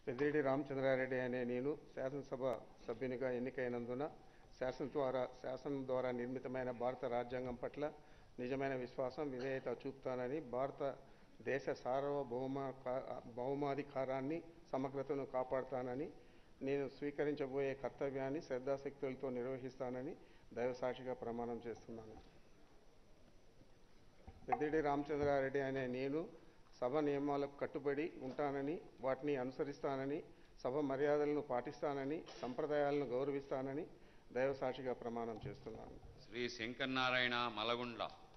పెద్దిరెడ్డి రామచంద్రారెడ్డి అనే నేను శాసనసభ సభ్యునిగా ఎన్నికైనందున శాసనం ద్వారా శాసనం ద్వారా నిర్మితమైన భారత రాజ్యాంగం పట్ల నిజమైన విశ్వాసం విధేయత చూపుతానని భారత దేశ సార్వభౌమ కా- భౌమాధికారాన్ని సమగ్రతను కాపాడుతానని నేను స్వీకరించబోయే కర్తవ్యాన్ని శ్రద్ధాశక్తులతో నిర్వహిస్తానని దైవసాక్షిగా ప్రమాణం చేస్తున్నాను పెద్దిరెడ్డి రామచంద్రారెడ్డి అనే నేను సభ నియమాలకు కట్టుబడి ఉంటానని వాటిని అనుసరిస్తానని సభ మర్యాదలను పాటిస్తానని సంప్రదాయాలను గౌరవిస్తానని దైవసాక్షిగా ప్రమాణం చేస్తున్నాను శ్రీ శంకరనారాయణ మలగుండ్ల